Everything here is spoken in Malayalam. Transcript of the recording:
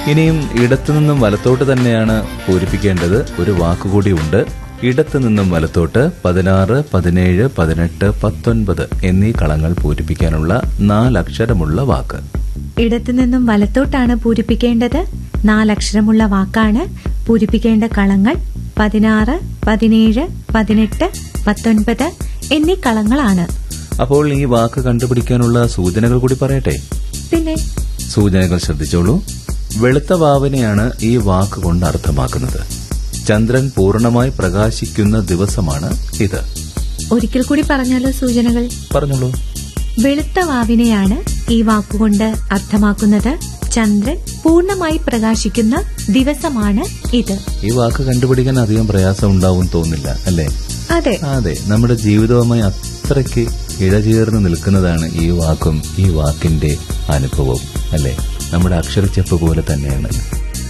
ഇനിയും ഇടത്തു നിന്നും വലത്തോട്ട് തന്നെയാണ് പൂരിപ്പിക്കേണ്ടത് ഒരു വാക്കുകൂടി ഉണ്ട് ഇടത്തു നിന്നും വലത്തോട്ട് പതിനാറ് പതിനേഴ് പതിനെട്ട് പത്തൊൻപത് എന്നീ കളങ്ങൾ പൂരിപ്പിക്കാനുള്ള നാലക്ഷരമുള്ള വാക്ക് ഇടത്തു നിന്നും വലത്തോട്ടാണ് പൂരിപ്പിക്കേണ്ടത് നാലക്ഷരമുള്ള വാക്കാണ് പൂരിപ്പിക്കേണ്ട കളങ്ങൾ പതിനാറ് പതിനേഴ് പതിനെട്ട് പത്തൊൻപത് എന്നീ കളങ്ങളാണ് അപ്പോൾ ഈ വാക്ക് കണ്ടുപിടിക്കാനുള്ള സൂചനകൾ കൂടി പറയട്ടെ പിന്നെ സൂചനകൾ ശ്രദ്ധിച്ചോളൂ വെളുത്ത വാവിനെയാണ് ഈ വാക്ക് കൊണ്ട് അർത്ഥമാക്കുന്നത് ചന്ദ്രൻ പൂർണ്ണമായി പ്രകാശിക്കുന്ന ദിവസമാണ് ഇത് ഒരിക്കൽ കൂടി പറഞ്ഞാലോ സൂചനകൾ പറഞ്ഞോളൂ വെളുത്ത വാവിനെയാണ് ഈ വാക്കുകൊണ്ട് അർത്ഥമാക്കുന്നത് ചന്ദ്രൻ പൂർണ്ണമായി പ്രകാശിക്കുന്ന ദിവസമാണ് ഇത് ഈ വാക്ക് കണ്ടുപിടിക്കാൻ അധികം പ്രയാസം ഉണ്ടാവും തോന്നില്ല അല്ലേ അതെ അതെ നമ്മുടെ ജീവിതവുമായി അത്രയ്ക്ക് ഇഴചേർന്ന് നിൽക്കുന്നതാണ് ഈ വാക്കും ഈ വാക്കിന്റെ അനുഭവവും അല്ലേ നമ്മുടെ അക്ഷരച്ചെപ്പ് പോലെ തന്നെയാണ്